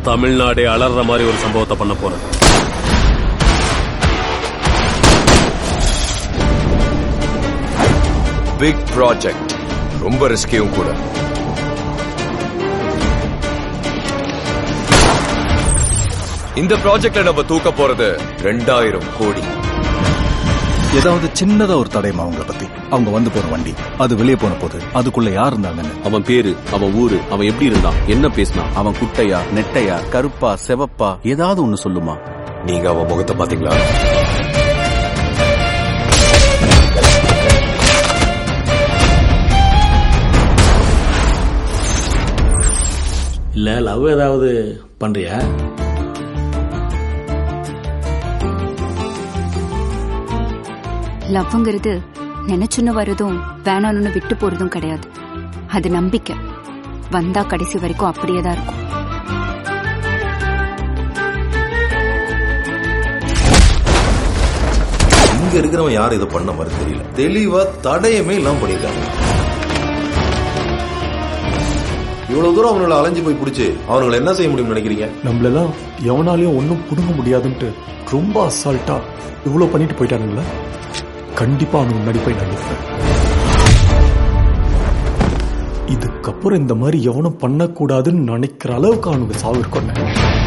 தமிழ்நாடே அலற மாதிரி ஒரு சம்பவத்தை பண்ண போறேன் பிக் ப்ராஜெக்ட் ரொம்ப ரிஸ்கியும் கூட இந்த ப்ராஜெக்ட்ல நம்ம தூக்க போறது ரெண்டாயிரம் கோடி ஏதாவது சின்னதா ஒரு தடயம் அவங்கள பத்தி அவங்க வந்து போன வண்டி அது வெளியே போன போது அதுக்குள்ள யார் இருந்தாங்கன்னு அவன் பேரு அவன் ஊரு அவன் எப்படி இருந்தான் என்ன பேசினான் அவன் குட்டையா நெட்டையா கருப்பா செவப்பா ஏதாவது ஒண்ணு சொல்லுமா நீங்க அவன் முகத்தை பாத்தீங்களா இல்ல லவ் ஏதாவது பண்றியா லவ்ங்கிறது நினைச்சுன்னு வரதும் வேணான்னு விட்டு போறதும் கிடையாது அது நம்பிக்கை வந்தா கடைசி வரைக்கும் அப்படியே தான் இருக்கும் இங்க இருக்கிறவன் யாரும் இதை பண்ண மாதிரி தெரியல தெளிவா தடயமே இல்லாம பண்ணிருக்காங்க இவ்வளவு தூரம் அவங்கள அலைஞ்சு போய் பிடிச்சு அவங்களை என்ன செய்ய முடியும்னு நினைக்கிறீங்க நம்மளெல்லாம் எவனாலையும் ஒன்றும் புடுங்க முடியாதுன்ட்டு ரொம்ப அசால்ட்டா இவ்வளோ பண்ணிட்டு போயிட்டானுங்களே கண்டிப்பா அவனுக்கு முன்னாடி போய் நான் நிற்பேன் இதுக்கப்புறம் இந்த மாதிரி எவனும் பண்ணக்கூடாதுன்னு நினைக்கிற அளவுக்கு அவனுக்கு சாவு இருக்கணும்